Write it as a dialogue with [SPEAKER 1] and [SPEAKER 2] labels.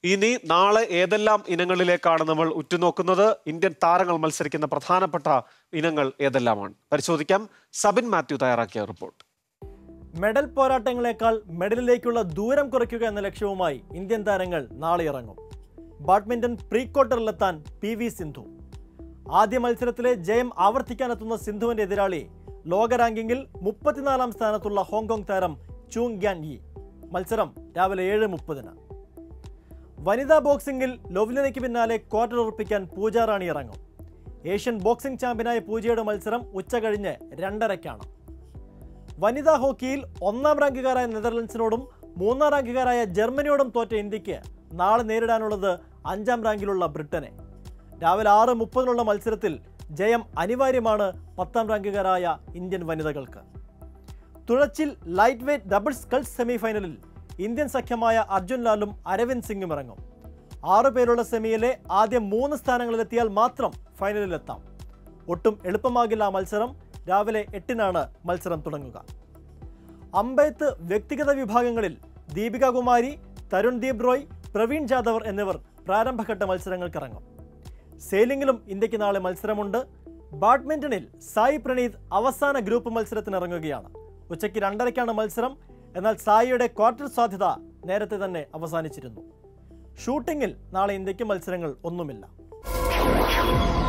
[SPEAKER 1] ഇനി നാളെ ഏതെല്ലാം ഇനങ്ങളിലേക്കാണ് നമ്മൾ ഉറ്റുനോക്കുന്നത് ഇന്ത്യൻ താരങ്ങൾ മത്സരിക്കുന്ന പ്രധാനപ്പെട്ട ഇനങ്ങൾ ഏതെല്ലാമാണ് പരിശോധിക്കാം സബിൻ മാത്യു തയ്യാറാക്കിയ റിപ്പോർട്ട്
[SPEAKER 2] മെഡൽ പോരാട്ടങ്ങളെക്കാൾ മെഡലിലേക്കുള്ള ദൂരം കുറയ്ക്കുക എന്ന ലക്ഷ്യവുമായി ഇന്ത്യൻ താരങ്ങൾ നാളെ ഇറങ്ങും ബാഡ്മിന്റൺ പ്രീ ക്വാർട്ടറിലെത്താൻ പി വി സിന്ധു ആദ്യ മത്സരത്തിലെ ജയം ആവർത്തിക്കാനെത്തുന്ന സിന്ധുവിന്റെ എതിരാളി ലോക റാങ്കിങ്ങിൽ മുപ്പത്തിനാലാം സ്ഥാനത്തുള്ള ഹോങ്കോങ് താരം ചൂങ് ഗ്യാൻ യി മത്സരം രാവിലെ ഏഴ് മുപ്പതിന് വനിതാ ബോക്സിംഗിൽ ലൊവ്ലിനയ്ക്ക് പിന്നാലെ ക്വാർട്ടർ ഉറപ്പിക്കാൻ പൂജ റാണി ഇറങ്ങും ഏഷ്യൻ ബോക്സിംഗ് ചാമ്പ്യനായ പൂജയുടെ മത്സരം ഉച്ചകഴിഞ്ഞ് രണ്ടരയ്ക്കാണ് വനിതാ ഹോക്കിയിൽ ഒന്നാം റാങ്കുകാരായ നെതർലൻഡ്സിനോടും മൂന്നാം റാങ്കുകാരായ ജർമ്മനിയോടും തോറ്റ ഇന്ത്യക്ക് നാളെ നേരിടാനുള്ളത് അഞ്ചാം റാങ്കിലുള്ള ബ്രിട്ടനെ രാവിലെ ആറ് മുപ്പതിനുള്ള മത്സരത്തിൽ ജയം അനിവാര്യമാണ് പത്താം റാങ്കുകാരായ ഇന്ത്യൻ വനിതകൾക്ക് തുഴച്ചിൽ ലൈറ്റ് വെയ്റ്റ് ഡബിൾ സ്കൾസ് സെമിഫൈനലിൽ ഇന്ത്യൻ സഖ്യമായ അർജുൻ ലാലും അരവിന്ദ് സിംഗും ഇറങ്ങും ആറു പേരുള്ള സെമിയിലെ ആദ്യ മൂന്ന് സ്ഥാനങ്ങളിലെത്തിയാൽ മാത്രം ഫൈനലിലെത്താം ഒട്ടും എളുപ്പമാകില്ല ആ മത്സരം രാവിലെ എട്ടിനാണ് മത്സരം തുടങ്ങുക അമ്പയത്ത് വ്യക്തിഗത വിഭാഗങ്ങളിൽ ദീപിക കുമാരി തരുൺ ദീപ് റോയ് പ്രവീൺ ജാദവർ എന്നിവർ പ്രാരംഭഘട്ട മത്സരങ്ങൾക്കിറങ്ങും സെയിലിംഗിലും ഇന്ത്യക്ക് നാളെ മത്സരമുണ്ട് ബാഡ്മിന്റണിൽ സായി പ്രണീത് അവസാന ഗ്രൂപ്പ് മത്സരത്തിന് ഇറങ്ങുകയാണ് ഉച്ചയ്ക്ക് രണ്ടരയ്ക്കാണ് മത്സരം എന്നാൽ സായിയുടെ ക്വാർട്ടർ സാധ്യത നേരത്തെ തന്നെ അവസാനിച്ചിരുന്നു ഷൂട്ടിങ്ങിൽ നാളെ ഇന്ത്യക്ക് മത്സരങ്ങൾ ഒന്നുമില്ല